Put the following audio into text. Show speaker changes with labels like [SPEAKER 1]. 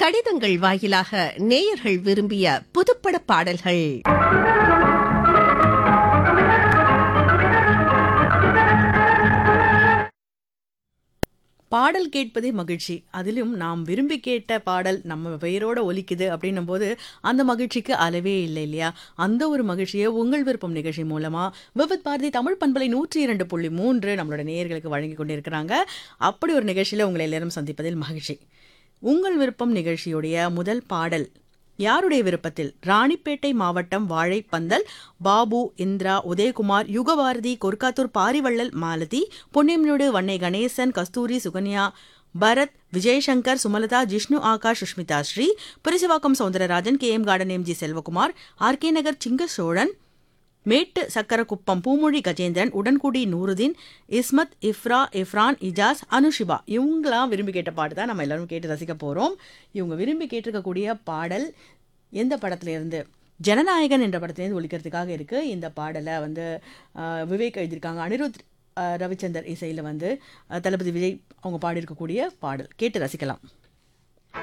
[SPEAKER 1] கடிதங்கள் வாயிலாக நேயர்கள் விரும்பிய புதுப்பட பாடல்கள்
[SPEAKER 2] பாடல் கேட்பதே மகிழ்ச்சி அதிலும் நாம் விரும்பி கேட்ட பாடல் நம்ம பெயரோட ஒலிக்குது அப்படின்னும் போது அந்த மகிழ்ச்சிக்கு அளவே இல்லை இல்லையா அந்த ஒரு மகிழ்ச்சியை உங்கள் விருப்பம் நிகழ்ச்சி மூலமா விவித் பாரதி தமிழ் பண்பலை நூற்றி இரண்டு புள்ளி மூன்று நம்மளோட நேயர்களுக்கு வழங்கி கொண்டிருக்கிறாங்க அப்படி ஒரு நிகழ்ச்சியில உங்களை எல்லாரும் சந்திப்பதில் மகிழ்ச்சி உங்கள் விருப்பம் நிகழ்ச்சியுடைய முதல் பாடல் யாருடைய விருப்பத்தில் ராணிப்பேட்டை மாவட்டம் வாழைப்பந்தல் பாபு இந்திரா உதயகுமார் யுகபாரதி கொர்க்காத்தூர் பாரிவள்ளல் மாலதி பொன்னியம்னோடு வன்னை Ganesan Kasthuri Sukanya Bharath Vijayashankar Sumalatha Jishnu Akash Sushmitha Shri Purisaivakkam Soundararajan K M garden M G Selvakumar R K Nagar Singa Chozhan மேட்டு சக்கரக்குப்பம் பூமொழி கஜேந்திரன் உடன்குடி நூருதீன் இஸ்மத் இஃப்ரா இஃப்ரான் இஜாஸ் அனுஷிபா இவங்களாம் விரும்பி கேட்ட பாட்டு தான் நம்ம எல்லாரும் கேட்டு ரசிக்க போகிறோம் இவங்க விரும்பி கேட்டிருக்கக்கூடிய பாடல் எந்த படத்துல இருந்து ஜனநாயகன் என்ற படத்துலேருந்து ஒழிக்கிறதுக்காக இருக்குது இந்த பாடலை வந்து ஆஹ், விவேக் எழுதியிருக்காங்க அனிருத் ஆஹ், ரவிச்சந்தர் இசையில் வந்து ஆஹ், தளபதி விஜய் அவங்க பாடியிருக்கக்கூடிய பாடல் கேட்டு ரசிக்கலாம்